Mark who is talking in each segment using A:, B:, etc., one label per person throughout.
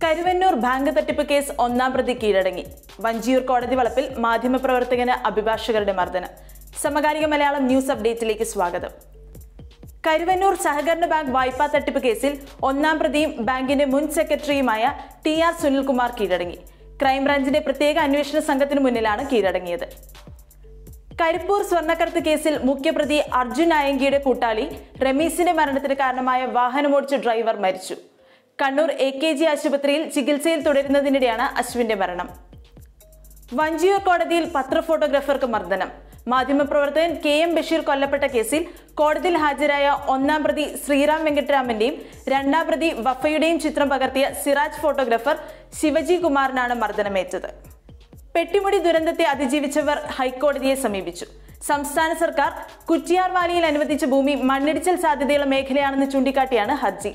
A: Karuvannur bank തട്ടിപ്പ് case ഒന്നാം പ്രതി കീഴടങ്ങി വഞ്ചിയൂർ കോടതി വളപ്പിൽ മാധ്യമപ്രവർത്തകന് അഭിഭാഷകരുടെ മർദ്ദനം സമകാലിക മലയാളം ന്യൂസ് അപ്ഡേറ്റിലേക്ക് സ്വാഗതം കരുവന്നൂർ സഹകരണ ബാങ്ക് വായ്പാ തട്ടിപ്പ് കേസിൽ ഒന്നാം പ്രതിയും ബാങ്കിന്റെ മുൻ സെക്രട്ടറിയുമായ ടി ആർ സുനിൽകുമാർ കീഴടങ്ങി ക്രൈംബ്രാഞ്ചിന്റെ പ്രത്യേക അന്വേഷണ സംഘത്തിന് മുന്നിലാണ് കീഴടങ്ങിയത് കരിപ്പൂർ സ്വർണ്ണക്കടത്ത് കേസിൽ മുഖ്യപ്രതി അർജുൻ നായങ്കിയുടെ കൂട്ടാളി റമീസിന്റെ മരണത്തിന് കാരണമായ വാഹനമോടിച്ച ഡ്രൈവർ മരിച്ചു കണ്ണൂർ എ കെ ജി ആശുപത്രിയിൽ ചികിത്സയിൽ തുടരുന്നതിനിടെയാണ് അശ്വിന്റെ മരണം വഞ്ചിയൂർ കോടതിയിൽ പത്ര ഫോട്ടോഗ്രാഫർക്ക് മർദ്ദനം മാധ്യമപ്രവർത്തകൻ കെ എം ബഷീർ കൊല്ലപ്പെട്ട കേസിൽ കോടതിയിൽ ഹാജരായ ഒന്നാം പ്രതി ശ്രീറാം വെങ്കട്ടരാമന്റെയും രണ്ടാം പ്രതി വഫയുടെയും ചിത്രം പകർത്തിയ സിറാജ് ഫോട്ടോഗ്രാഫർ ശിവജി കുമാറിനാണ് മർദ്ദനമേറ്റത് പെട്ടിമുടി ദുരന്തത്തെ അതിജീവിച്ചവർ ഹൈക്കോടതിയെ സമീപിച്ചു സംസ്ഥാന സർക്കാർ കുറ്റിയാർവാലിയിൽ അനുവദിച്ച ഭൂമി മണ്ണിടിച്ചൽ സാധ്യതയുള്ള മേഖലയാണെന്ന് ചൂണ്ടിക്കാട്ടിയാണ് ഹർജി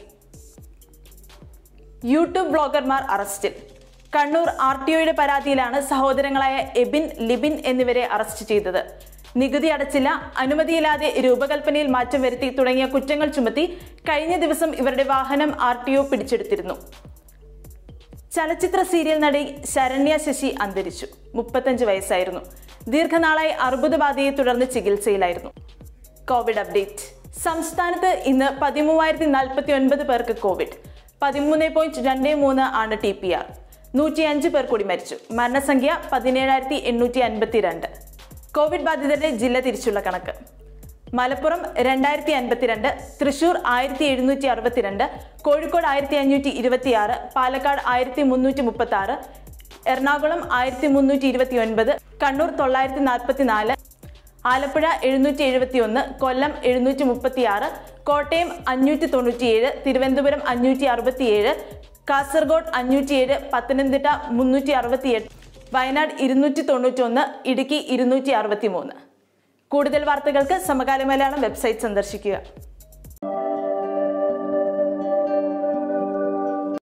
A: യൂട്യൂബ് ബ്ലോഗർമാർ അറസ്റ്റിൽ കണ്ണൂർ ആർ ടി ഒയുടെ പരാതിയിലാണ് സഹോദരങ്ങളായ എബിൻ ലിബിൻ എന്നിവരെ അറസ്റ്റ് ചെയ്തത് നികുതി അടച്ചില്ല അനുമതിയില്ലാതെ രൂപകൽപ്പനയിൽ മാറ്റം വരുത്തി തുടങ്ങിയ കുറ്റങ്ങൾ ചുമത്തി കഴിഞ്ഞ ദിവസം ഇവരുടെ വാഹനം ആർ ടി ഒ പിടിച്ചെടുത്തിരുന്നു ചലച്ചിത്ര സീരിയൽ നടി ശരണ്യ ശശി അന്തരിച്ചു മുപ്പത്തഞ്ച് വയസ്സായിരുന്നു ദീർഘനാളായി അർബുദബാധയെ തുടർന്ന് ചികിത്സയിലായിരുന്നു കോവിഡ് അപ്ഡേറ്റ് സംസ്ഥാനത്ത് ഇന്ന് പതിമൂവായിരത്തി നാൽപ്പത്തി ഒൻപത് പേർക്ക് കോവിഡ് പതിമൂന്ന് പോയിന്റ് രണ്ട് മൂന്ന് ആണ് ടി പി ആർ നൂറ്റി അഞ്ച് പേർ കൂടി മരിച്ചു മരണസംഖ്യ പതിനേഴായിരത്തി എണ്ണൂറ്റി അൻപത്തി രണ്ട് കോവിഡ് ബാധിതരുടെ ജില്ല തിരിച്ചുള്ള കണക്ക് മലപ്പുറം രണ്ടായിരത്തി അൻപത്തിരണ്ട് തൃശൂർ ആയിരത്തി എഴുന്നൂറ്റി അറുപത്തിരണ്ട് കോഴിക്കോട് ആയിരത്തി അഞ്ഞൂറ്റി ഇരുപത്തി ആറ് പാലക്കാട് ആയിരത്തി മുന്നൂറ്റി മുപ്പത്തി ആറ് എറണാകുളം ആയിരത്തി മുന്നൂറ്റി ഇരുപത്തി ഒൻപത് കണ്ണൂർ തൊള്ളായിരത്തി നാൽപ്പത്തി നാല് ആലപ്പുഴ എഴുന്നൂറ്റി എഴുപത്തി ഒന്ന് കൊല്ലം എഴുന്നൂറ്റി മുപ്പത്തി ആറ് കോട്ടയം അഞ്ഞൂറ്റി തൊണ്ണൂറ്റിയേഴ് തിരുവനന്തപുരം അഞ്ഞൂറ്റി അറുപത്തിയേഴ് കാസർഗോഡ് അഞ്ഞൂറ്റിയേഴ് പത്തനംതിട്ട മുന്നൂറ്റി അറുപത്തിയെട്ട് വയനാട് ഇരുന്നൂറ്റി തൊണ്ണൂറ്റി ഒന്ന് ഇടുക്കി ഇരുന്നൂറ്റി അറുപത്തി മൂന്ന് കൂടുതൽ വാർത്തകൾക്ക് സമകാല മലയാളം വെബ്സൈറ്റ് സന്ദർശിക്കുക